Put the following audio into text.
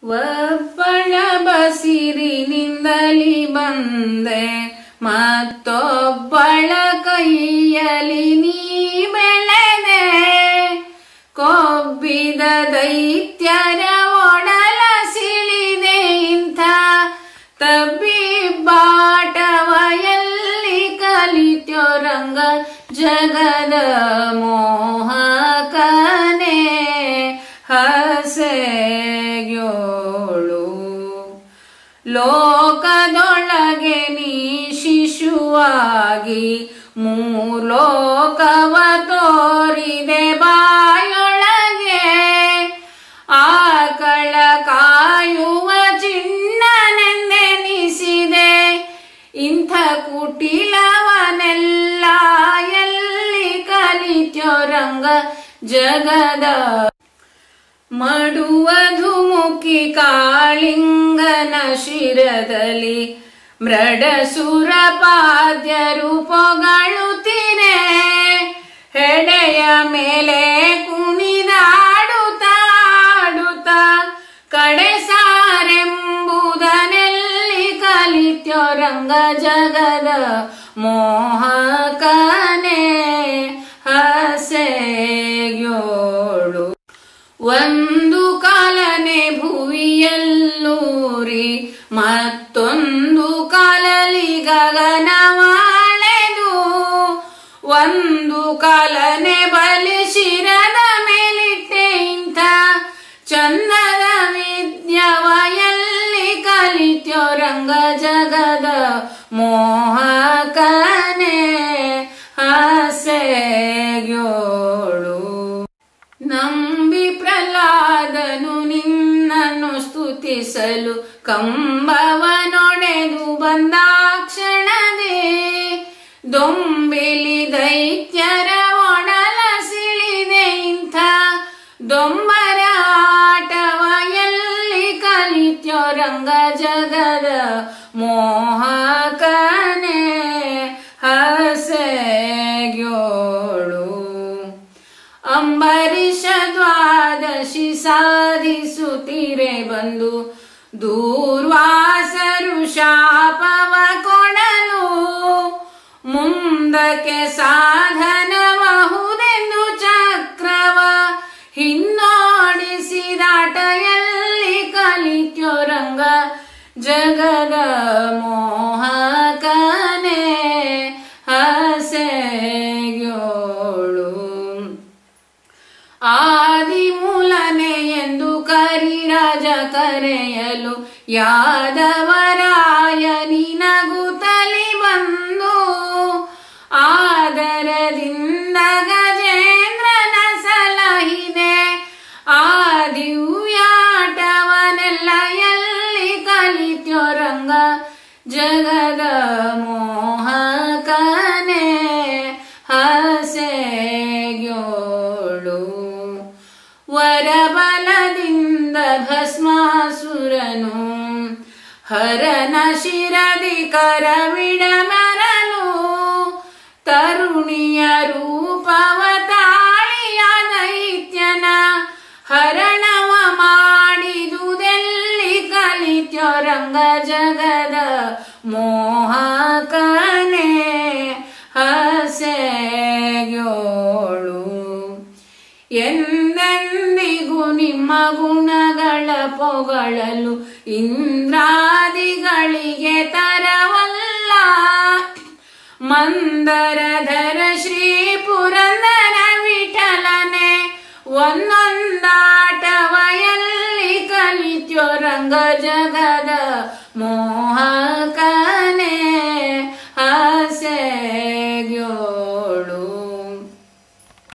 ಒಬ್ಬಳ ಬಸಿರಿನಿಂದಲಿ ಬಂದೆ ಮತ್ತೊಬ್ಬಳ ಕೈಯಲ್ಲಿ ನೀ ಬೆಳೆದೆ ಕೊಬ್ಬಿದ ದೈತ್ಯರ ಒಡಲ ಸಿಳಿದೆ ಇಂಥ ತಬ್ಬಿಬ್ಬಾಟವ ಎಲ್ಲಿ ಕಲಿತ್ಯೋ ರಂಗ ಜಗದ ಮೋಹಕನೇ ಹಸೆಯೋಳು ಲೋಕದೊಳಗೆ ನೀ ಶಿಶುವಾಗಿ ಮೂಲೋಕವ ತೋರಿದೆ ಬಾಯೊಳಗೆ ಆಕಳ ಕಾಯುವ ಚಿಣ್ಣನೆಂದೆನಿಸಿದೆ ಇಂಥ ಕುಟಿಲವನೆಲ್ಲ ಎಲ್ಲಿ ಕಲಿತ್ಯೋ ರಂಗ ಜಗದ ಮಡುವಧುಮುಖಿ ಕಾಳಿಂಗನ ಶಿರದಲ್ಲಿ ಮೃಡಸುರ ಪಾದ್ಯರು ಪೊಗಳುತ್ತೀರೆ ಹೆಡೆಯ ಮೇಲೆ ಕುಣಿದಾಡುತ್ತಾಡುತ್ತ ಕಡೆ ಸಾರೆಂಬುದನೆಲ್ಲಿ ಕಲಿತ್ಯೋ ರಂಗ ಜಗದ ಮೋಹಕನೇ ಹಸೆಯೋಳು ಒಂದು ಕಾಲನೆ ಭುವಿಯಲ್ಲೂರಿ ಮತ್ತೊಂದು ಕಾಲಲಿ ಗಗನವಾಳೆದು ಒಂದು ಕಾಲನೆ ಬಲಿ ಶಿರದ ಮೇಲಿಟ್ಟೆ ಇಂಥ ಚಂದದ ವಿದ್ಯವ ಎಲ್ಲಿ ಕಲಿತ್ಯೋ ರಂಗ ಜಗದ ಮೋಹಕನೇ ಹಸೆಯೋಳು ನಂಬಿ ಪ್ರಹ್ಲಾದನು ನಿನ್ನನ್ನು ಸ್ತುತಿಸಲು ಕಂಬವನೊಡೆದು ಬಂದ ಕ್ಷಣದೇ ದೊಂಬಿಲಿ ದೈತ್ಯರ ಒಡಲ ಸಿಳಿದೆ ಇಂಥ ದೊಂಬರ ಆಟವ ಎಲ್ಲಿ ಕಲಿತ್ಯೋ ರಂಗ ಜಗದ ಮೋಹಕನೇ ಹಸೆಯೋಳು ಅಂಬರೀಷ ದ್ವಾದಶಿ ಸಾಧಿಸುತ್ತೀರೆ ಬಂದು ದೂರ್ವಾಸರು ಶಾಪವ ಕೊಡಲು ಮುಂದಕ್ಕೆ ಸಾಧನಬಹುದೆಂದು ಚಕ್ರವ ಹಿನ್ನೋಡಿಸಿದಾಟ ಎಲ್ಲಿ ಕಲಿತ್ಯೋ ರಂಗ ಜಗದ ಮೋಹಕನೇ ಹಸೆಯೋಳು ಆದಿಮೂಲನೆ ಎಂದು ಕರಿರಾಜ ಕರೆಯಲು ಯಾದವರಾಯ ನಿನಗುತ್ತಲಿ ಬಂದು ಆದರದಿಂದ ಗಜೇಂದ್ರನ ಸಲಹಿದೆ ಆ ದಿವ್ಯಾಟವನೆಲ್ಲ ಎಲ್ಲಿ ಕಲಿತ್ಯೋ ರಂಗ ಜಗದ ಮೋಹಕನೇ ಹಸೆಯೋಳು ವರಬಲದಿಂದ ಭಸ್ಮಾಸುರನು ಹರನ ಶಿರದಿ ಕರವಿಡಮರಲು ತರುಣಿಯ ರೂಪವ ತಾಳಿಯ ದೈತ್ಯನ ಹರಣವ ಮಾಡಿದುದೆಲ್ಲಿ ಕಲಿತ್ಯೋ ರಂಗ ಜಗದ ಮೋಹಕನೇ ಹಸೆಯೋಳು ಎಂದೆಂದಿಗೂ ನಿಮ್ಮ ಗುಣಗಳ ಪೊಗಳಲು ಇಂದ್ರಾದಿಗಳಿಗೆ ತರವಲ್ಲ ಮಂದರಧರ ಶ್ರೀ ಪುರಂದರ ವಿಠಲನೆ ಒಂದೊಂದಾಟವ ಎಲ್ಲಿ ಕಲಿತ್ಯೋ ರಂಗ ಜಗದ ಮೋ